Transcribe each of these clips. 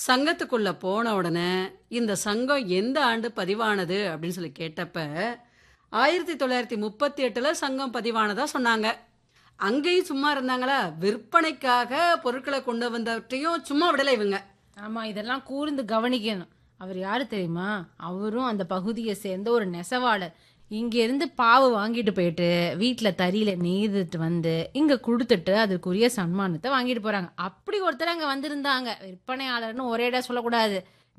சங்கத்துக்குள்ள போன உடனே இந்த சங்கம் எந்த ஆண்டு பதிவானது அப்படின்னு சொல்லி கேட்டப்ப ஆயிரத்தி தொள்ளாயிரத்தி முப்பத்தி எட்டுல சங்கம் பதிவானதா சொன்னாங்க அங்கேயும் சும்மா இருந்தாங்களா விற்பனைக்காக பொருட்களை கொண்டு வந்தவற்றையும் சும்மா விடலை இவங்க ஆமா இதெல்லாம் கூர்ந்து கவனிக்கணும் அவர் யாரு தெரியுமா அவரும் அந்த பகுதியை சேர்ந்த ஒரு நெசவாளர் இங்க இருந்து பாவு வாங்கிட்டு போயிட்டு வீட்ல தறியில நெய்துட்டு வந்து இங்க கொடுத்துட்டு அதற்குரிய சன்மானத்தை வாங்கிட்டு போறாங்க அப்படி ஒருத்தர் அங்க வந்திருந்தாங்க விற்பனையாளர்னு ஒரேடா சொல்லக்கூடாது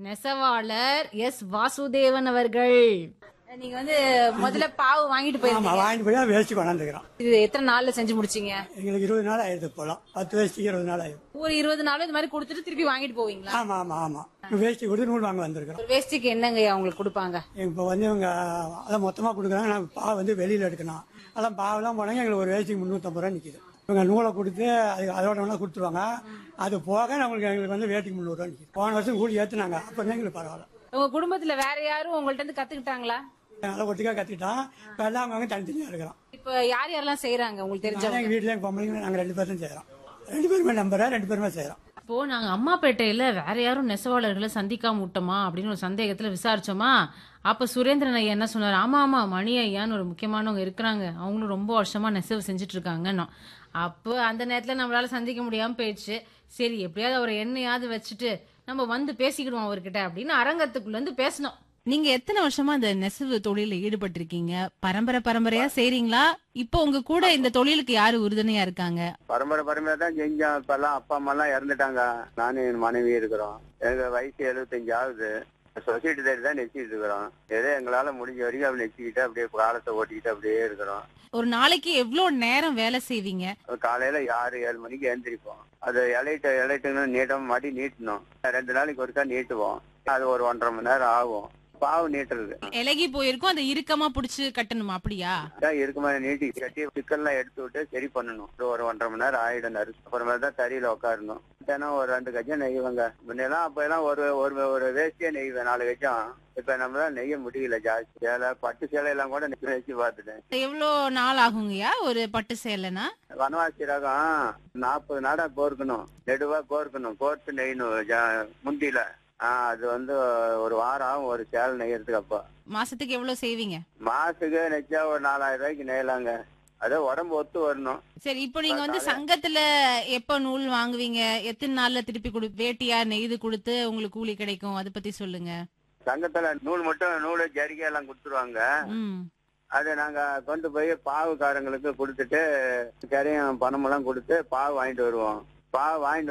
நெசவாளர் எஸ் வாசுதேவன் அவர்கள் நீங்க வந்து முதல்ல பாவு வாங்கிட்டு ஆமா போயிருந்தீங்க வாங்கிட்டு போய் வேஸ்ட் கொண்டாந்துக்கிறோம் இது எத்தனை நாள்ல செஞ்சு முடிச்சீங்க எங்களுக்கு இருபது நாள் ஆயிடுது போலாம் பத்து வேஸ்ட்டுக்கு இருபது நாள் ஆயிடும் ஒரு இருபது நாள் இது மாதிரி கொடுத்துட்டு திருப்பி வாங்கிட்டு போவீங்களா ஆமா ஆமா ஆமா வேஸ்ட்டு கொடுத்து நூல் வாங்க வந்திருக்கிறோம் ஒரு வேஸ்டிக்கு என்னங்கய்யா உங்களுக்கு கொடுப்பாங்க இப்போ வந்து இவங்க அதை மொத்தமாக கொடுக்குறாங்க நான் பாவை வந்து வெளியில் எடுக்கணும் அதெல்லாம் பாவெல்லாம் போனாங்க எங்களுக்கு ஒரு வேஸ்ட்டுக்கு முந்நூற்றம்பது ரூபா நிற்கிது இவங்க நூலை கொடுத்து அது அதோட வேணா கொடுத்துருவாங்க அது போக நம்மளுக்கு எங்களுக்கு வந்து வேட்டிக்கு முந்நூறுரூவா நிற்கிது போன வருஷம் கூலி ஏற்றுனாங்க அப்போ தான் எங்களுக்கு பரவாயில்ல உங்க குடும்பத்துல வேற யாரும் உங்கள்ட்ட இருந்து கத்துக்கிட்டாங்களா நல்லா ஒட்டுக்காக கற்றுக்கிட்டோம் இப்போ எல்லாம் அவங்க தனித்தனியாக இருக்கிறோம் இப்ப யார் யாரெல்லாம் செய்யறாங்க உங்களுக்கு தெரிஞ்சவங்க எங்கள் வீட்டில் எங்கள் பொம்பளைங்க நாங்கள் ரெண்டு பேரும் செய்கிறோம் ரெண்டு பேருமே நம்புறோம் ரெண்டு பேருமே செய்கிறோம் இப்போ நாங்க அம்மாப்பேட்டையில வேற யாரும் நெசவாளர்களை சந்திக்காம விட்டோமா அப்படின்னு ஒரு சந்தேகத்துல விசாரிச்சோமா அப்ப சுரேந்திரன் ஐயா என்ன சொன்னார் ஆமா ஆமா மணி ஐயான்னு ஒரு முக்கியமானவங்க இருக்கிறாங்க அவங்களும் ரொம்ப வருஷமா நெசவு செஞ்சுட்டு இருக்காங்கன்னு அப்போ அந்த நேரத்துல நம்மளால சந்திக்க முடியாம போயிடுச்சு சரி எப்படியாவது அவரை என்னையாவது வச்சுட்டு நம்ம வந்து பேசிக்கிடுவோம் அவர்கிட்ட அப்படின்னு அரங்கத்துக்குள்ள இருந்து பேசணும் நீங்க எத்தனை வருஷமா இந்த நெசவு தொழில ஈடுபட்டிருக்கீங்க பரம்பரை பரம்பரையா செய்றீங்களா இப்போ உங்க கூட இந்த தொழிலுக்கு யாரு உறுதுணையா இருக்காங்க பரம்பரை பரம்பரை தான் செஞ்சோம் இப்பெல்லாம் அப்பா அம்மா எல்லாம் இறந்துட்டாங்க நானும் என் மனைவி இருக்கிறோம் எங்க வயசு எழுபத்தஞ்சு ஆகுது சொசைட்டி தேடி தான் நெச்சிட்டு இருக்கிறோம் ஏதோ எங்களால முடிஞ்ச வரைக்கும் அப்படி நெச்சிக்கிட்டு அப்படியே காலத்தை ஓட்டிக்கிட்டு அப்படியே இருக்கிறோம் ஒரு நாளைக்கு எவ்வளவு நேரம் வேலை செய்வீங்க காலையில ஆறு ஏழு மணிக்கு எழுந்திரிப்போம் அது இலைட்டு இலைட்டுன்னு நீட்டம் மாட்டி நீட்டணும் ரெண்டு நாளைக்கு ஒருக்கா நீட்டுவோம் அது ஒரு ஒன்றரை மணி நேரம் ஆகும் பாவு நீட்டுறது இலகி போயிருக்கும் அதை இறுக்கமா புடிச்சு கட்டணுமா அப்படியா அதான் இருக்குமா நீட்டி கட்டி சிக்கல்லாம் எடுத்து விட்டு சரி பண்ணணும் இது ஒரு ஒன்றரை மணி நேரம் ஆயிடும் நறுக்கு அப்புறமே தான் தறியில உட்காரணும் தினம் ஒரு ரெண்டு கஜம் நெய்வாங்க முன்னெல்லாம் அப்ப எல்லாம் ஒரு ஒரு ஒரு வேஸ்டியே நெய்வேன் நாலு கஜம் இப்ப நம்மளால நெய்ய முடியல ஜாஸ்தி சேலை பட்டு சேலை எல்லாம் கூட நெய் வச்சு பார்த்துட்டேன் எவ்வளவு நாள் ஆகுங்கய்யா ஒரு பட்டு சேலைனா வனவாசி ரகம் நாற்பது நாடா கோர்க்கணும் நெடுவா கோர்க்கணும் கோர்த்து நெய்யணும் ஜா- முந்தியில ஆஹ் அது வந்து ஒரு வாரம் ஆகும் ஒரு சேலை நெய்யறதுக்கு அப்போ மாசத்துக்கு எவ்வளவு செய்வீங்க மாசத்துக்கு நெச்சா ஒரு நாலாயிரம் ரூபாய்க்கு நெய்யலாங்க அதே உடம்பு ஒத்து வரணும் சரி இப்போ நீங்க வந்து சங்கத்துல எப்ப நூல் வாங்குவீங்க எத்தனை நாள்ல திருப்பி கொடு வேட்டியா நெய்து கொடுத்து உங்களுக்கு கூலி கிடைக்கும் அதை பத்தி சொல்லுங்க சங்கத்துல நூல் மட்டும் நூல் ஜரிகை எல்லாம் கொடுத்துருவாங்க ம் அதை நாங்க கொண்டு போய் பாவுக்காரங்களுக்கு கொடுத்துட்டு கரையும் பணமெல்லாம் கொடுத்து பாவு வாங்கிட்டு வருவோம் பாவு வாங்கிட்டு